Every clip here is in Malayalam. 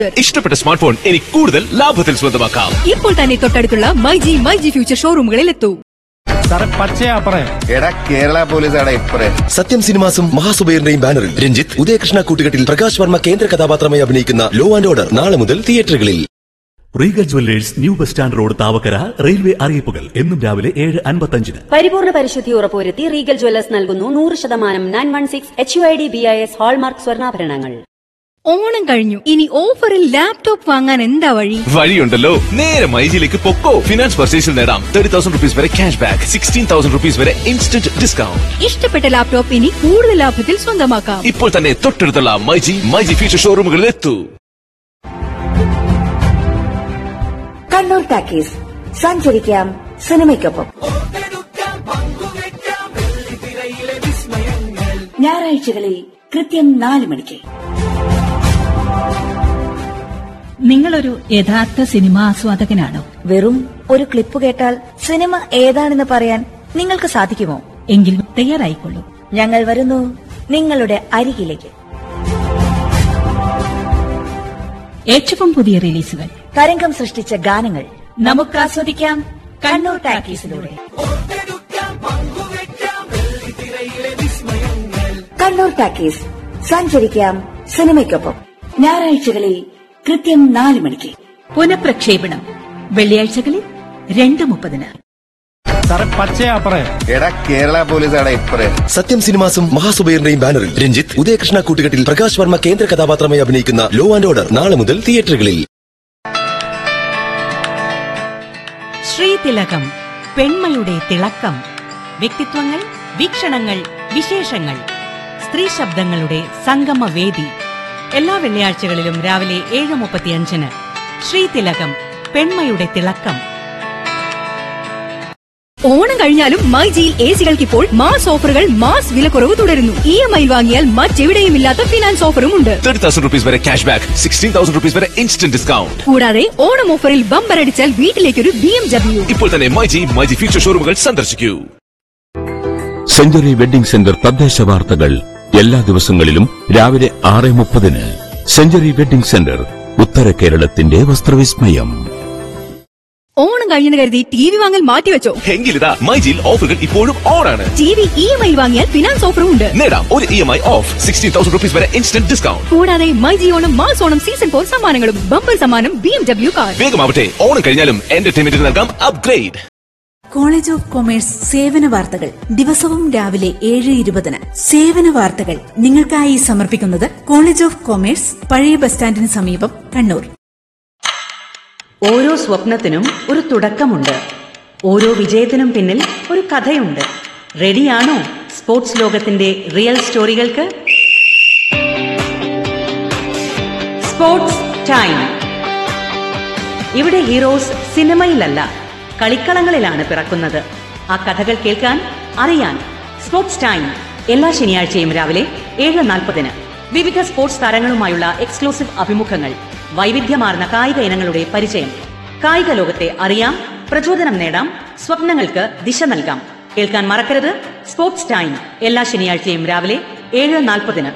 ഇഷ്ടപ്പെട്ട സ്മാർട്ട് ഫോൺ ഇനി കൂടുതൽ ലാഭത്തിൽ സ്വന്തമാക്കാം ഇപ്പോൾ തന്നെ തൊട്ടടുത്തുള്ള മൈജി മൈജി ഫ്യൂച്ചർ ഷോറൂമുകളിൽ എത്തൂ സാറേ പച്ചയാ പറയ എടാ കേരള പോലീസാണ് ഇപ്പറേ സത്യം സിനിമാസും മഹാസുബൈറിന്റെയും ബാനറിൽ രഞ്ജിത്ത് ഉദയകൃഷ്ണ കൂട്ടുകെട്ടിൽ പ്രകാശ് വർമ്മ കേന്ദ്ര കഥാപാത്രമായി അഭിനയിക്കുന്ന ലോ ആൻഡ് ഓർഡർ നാളെ മുതൽ തിയേറ്ററുകളിൽ Regal Jewellers new bus stand road Thavakkara railway അറിയിപ്പുകൾ എന്നും രാവിലെ ഏഴ് അൻപത്തഞ്ചിന് പരിപൂർണ പരിശുദ്ധി ഉറപ്പുവരുത്തി റീഗൽ ജ്വല്ലേഴ്സ് നൽകുന്നു നൂറ് ശതമാനം nine one six H U I D B I S hallmark സ്വർണ്ണാഭരണങ്ങൾ ഓണം കഴിഞ്ഞു ഇനി ഓഫറിൽ ലാപ്ടോപ്പ് വാങ്ങാൻ എന്താ വഴി വഴിയുണ്ടല്ലോ നേരെ മൈജിയിലേക്ക് പൊക്കോ ഫിനാൻസ് പർച്ചേസിൽ നേടാം തേർട്ടി തൗസൻഡ് റുപ്പീസ് വരെ cash back sixteen thousand rupees വരെ ഇൻസ്റ്റന്റ് ഡിസ്കൗണ്ട് ഇഷ്ടപ്പെട്ട ലാപ്ടോപ്പ് ഇനി കൂടുതൽ ലാഭത്തിൽ സ്വന്തമാക്കാം ഇപ്പോൾ തന്നെ തൊട്ടടുത്തുള്ള മൈജി മൈജി ഫ്യൂച്ചർ ഷോറൂമുകളിൽ എത്തൂ കണ്ണൂർ ടാക്കീസ് സഞ്ചരിക്കാം സിനിമയ്ക്കൊപ്പം ഞായറാഴ്ചകളിൽ കൃത്യം നാല് മണിക്ക് നിങ്ങളൊരു യഥാർത്ഥ സിനിമാ ആസ്വാദകനാണോ വെറും ഒരു ക്ലിപ്പ് കേട്ടാൽ സിനിമ ഏതാണെന്ന് പറയാൻ നിങ്ങൾക്ക് സാധിക്കുമോ എങ്കിൽ തയ്യാറായിക്കൊള്ളൂ ഞങ്ങൾ വരുന്നു നിങ്ങളുടെ അരികിലേക്ക് ഏറ്റവും പുതിയ റിലീസുകൾ തരംഗം സൃഷ്ടിച്ച ഗാനങ്ങൾ നമുക്ക് ആസ്വദിക്കാം കണ്ണൂർ ടാക്കീസിലൂടെ കണ്ണൂർ ടാക്കീസ് സഞ്ചരിക്കാം സിനിമയ്ക്കൊപ്പം ഞായറാഴ്ചകളിൽ കൃത്യം നാല് മണിക്ക് പുനഃപ്രക്ഷേപണം വെള്ളിയാഴ്ചകളിൽ രണ്ട് മുപ്പതിന് സാറേ പച്ചയാ പറയ എടാ കേരള പോലീസാണ് ഇപ്പറേ സത്യം സിനിമാസും മഹാസുബൈറിന്റെയും ബാനറിൽ രഞ്ജിത്ത് ഉദയകൃഷ്ണ കൂട്ടുകെട്ടിൽ പ്രകാശ് വർമ്മ കേന്ദ്ര കഥാപാത്രമായി അഭിനയിക്കുന്ന ലോ ആൻഡ് ഓർഡർ നാളെ മുതൽ തിയേറ്ററുകളിൽ ശ്രീതിലകം പെൺമയുടെ തിളക്കം വ്യക്തിത്വങ്ങൾ വീക്ഷണങ്ങൾ വിശേഷങ്ങൾ സ്ത്രീ ശബ്ദങ്ങളുടെ സംഗമവേദി എല്ലാ വെള്ളിയാഴ്ചകളിലും രാവിലെ ഏഴ് മുപ്പത്തിയഞ്ചിന് ശ്രീതിലകം പെൺമയുടെ തിളക്കം ഓണം കഴിഞ്ഞാലും മൈജിയിൽ എ സികൾക്ക് ഇപ്പോൾ മാസ് ഓഫറുകൾ മാസ് വിലക്കുറവ് തുടരുന്നു ഇ എം ഐ വാങ്ങിയാൽ മറ്റെവിടെയും ഇല്ലാത്ത ഫിനാൻസ് ഓഫറും ഉണ്ട് തേർട്ടി തൗസൻഡ് റുപ്പീസ് വരെ cash back sixteen thousand rupees വരെ ഇൻസ്റ്റന്റ് ഡിസ്കൗണ്ട് കൂടാതെ ഓണം ഓഫറിൽ ബമ്പർ അടിച്ചാൽ വീട്ടിലേക്കൊരു ബി എം ഡബ്ല്യു ഇപ്പോൾ തന്നെ മൈജി മൈജി ഫ്യൂച്ചർ ഷോറൂമുകൾ സന്ദർശിക്കൂ സെഞ്ചുറി വെഡിംഗ് സെന്റർ തദ്ദേശ വാർത്തകൾ എല്ലാ ദിവസങ്ങളിലും രാവിലെ ആറ് മുപ്പതിന് സെഞ്ചുറി വെഡിംഗ് സെന്റർ ഉത്തര കേരളത്തിന്റെ വസ്ത്രവിസ്മയം ഓണം കഴിഞ്ഞെന്ന് കരുതി ടി വി വാങ്ങൽ മാറ്റിവെച്ചോ എങ്കിലിതാ മൈജിയിൽ ഓഫറുകൾ ഇപ്പോഴും ഓണാണ് T V E M I വാങ്ങിയാൽ ഫിനാൻസ് ഓഫറും ഉണ്ട് നേടാം ഒരു E M I of sixteen thousand rupees വരെ ഇൻസ്റ്റന്റ് ഡിസ്കൗണ്ട് കൂടാതെ myG Onam mass Onam season four സമ്മാനങ്ങളും ബമ്പർ സമ്മാനം ബി എം ഡബ്ല്യു കാർ വേഗമാവട്ടെ ഓണം കഴിഞ്ഞാലും എന്റർടൈൻമെന്റിന് നൽകാം അപ്ഗ്രേഡ് കോളേജ് ഓഫ് കൊമേഴ്സ് സേവന വാർത്തകൾ ദിവസവും രാവിലെ ഏഴ് ഇരുപതിന് സേവന വാർത്തകൾ നിങ്ങൾക്കായി സമർപ്പിക്കുന്നത് കോളേജ് ഓഫ് കൊമേഴ്സ് പഴയ ബസ് സ്റ്റാൻഡിന് സമീപം കണ്ണൂർ ഓരോ സ്വപ്നത്തിനും ഒരു തുടക്കമുണ്ട് ഓരോ വിജയത്തിനും പിന്നിൽ ഒരു കഥയുണ്ട് റെഡിയാണോ സ്പോർട്സ് ലോകത്തിന്റെ റിയൽ സ്റ്റോറികൾക്ക് സ്പോർട്സ് ടൈം ഇവിടെ ഹീറോസ് സിനിമയിലല്ല കളിക്കളങ്ങളിലാണ് പിറക്കുന്നത് ആ കഥകൾ കേൾക്കാൻ അറിയാൻ സ്പോർട്സ് ടൈം എല്ലാ ശനിയാഴ്ചയും രാവിലെ ഏഴ് നാൽപ്പതിന് വിവിധ സ്പോർട്സ് താരങ്ങളുമായുള്ള എക്സ്ക്ലൂസീവ് അഭിമുഖങ്ങൾ വൈവിധ്യമാർന്ന കായിക ഇനങ്ങളുടെ പരിചയം കായിക ലോകത്തെ അറിയാം പ്രചോദനം നേടാം സ്വപ്നങ്ങൾക്ക് ദിശ നൽകാം കേൾക്കാൻ മറക്കരുത് സ്പോർട്സ് ടൈം എല്ലാ ശനിയാഴ്ചയും രാവിലെ ഏഴ് നാൽപ്പതിന്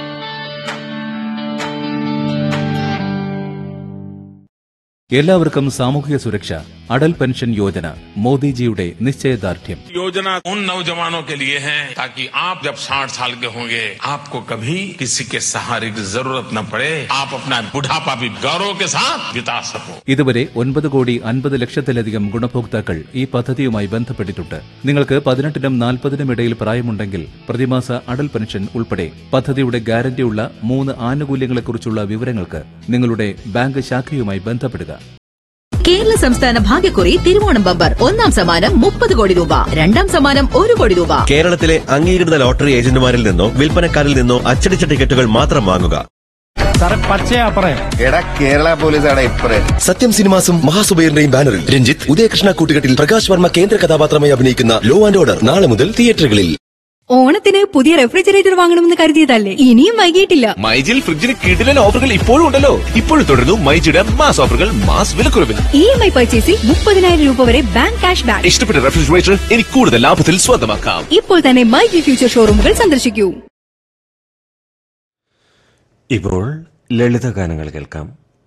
എല്ലാവർക്കും സാമൂഹിക സുരക്ഷ അടൽ പെൻഷൻ യോജന മോദിജിയുടെ നിശ്ചയദാർഢ്യം योजना उन नौजवानों के लिए है ताकि आप जब 60 साल के होंगे आपको कभी किसी के सहारे की जरूरत न पड़े आप अपना बुढ़ापा भी गौरव के साथ बिता सको ഇതുവരെ ഒൻപത് കോടി അൻപത് ലക്ഷത്തിലധികം ഗുണഭോക്താക്കൾ ഈ പദ്ധതിയുമായി ബന്ധപ്പെട്ടിട്ടുണ്ട് നിങ്ങൾക്ക് പതിനെട്ടിനും നാൽപ്പതിനും ഇടയിൽ പ്രായമുണ്ടെങ്കിൽ പ്രതിമാസ അടൽ പെൻഷൻ ഉൾപ്പെടെ പദ്ധതിയുടെ ഗ്യാരണ്ടിയുള്ള മൂന്ന് ആനുകൂല്യങ്ങളെക്കുറിച്ചുള്ള വിവരങ്ങൾക്ക് നിങ്ങളുടെ ബാങ്ക് ശാഖയുമായി ബന്ധപ്പെടുക കേരള സംസ്ഥാന ഭാഗ്യക്കുറി തിരുവോണം ബമ്പർ ഒന്നാം സമ്മാനം മുപ്പത് കോടി രൂപ രണ്ടാം സമ്മാനം ഒരു കോടി രൂപ കേരളത്തിലെ അംഗീകൃത ലോട്ടറി ഏജന്റുമാരിൽ നിന്നോ വിൽപ്പനക്കാരിൽ നിന്നോ അച്ചടിച്ച ടിക്കറ്റുകൾ മാത്രം വാങ്ങുക സാറേ പച്ചയാ പറയ എടാ കേരള പോലീസാണ് ഇപ്പറേ സത്യം സിനിമാസും മഹാസുബൈറിന്റെയും ബാനറിൽ രഞ്ജിത്ത് ഉദയകൃഷ്ണ കൂട്ടുകെട്ടിൽ പ്രകാശ് വർമ്മ കേന്ദ്ര കഥാപാത്രമായി അഭിനയിക്കുന്ന ലോ ആൻഡ് ഓർഡർ നാളെ മുതൽ തിയേറ്ററുകളിൽ ഓണത്തിന് പുതിയ റെഫ്രിജറേറ്റർ വാങ്ങണമെന്ന് കരുതിയതല്ലേ ഇനിയും വൈകിയിട്ടില്ല മൈജിയിൽ ഫ്രിഡ്ജിന് കിടിലൻ ഓഫറുകൾ ഇപ്പോഴും ഉണ്ടല്ലോ ഇപ്പോഴും തുടരുന്നു മൈജിയുടെ മാസ് ഓഫറുകൾ മാസ് വിലക്കുറവിൽ ഇ എം ഐ പർച്ചേസിൽ മുപ്പതിനായിരം രൂപ വരെ ബാങ്ക് ക്യാഷ് ബാക്ക് ഇഷ്ടപ്പെട്ട റെഫ്രിജറേറ്റർ ഇനി കൂടുതൽ ലാഭത്തിൽ സ്വന്തമാക്കാം ഇപ്പോൾ തന്നെ മൈജി ഫ്യൂച്ചർ ഷോറൂമുകൾ സന്ദർശിക്കൂ ഇപ്പോൾ ലളിതഗാനങ്ങൾ കേൾക്കാം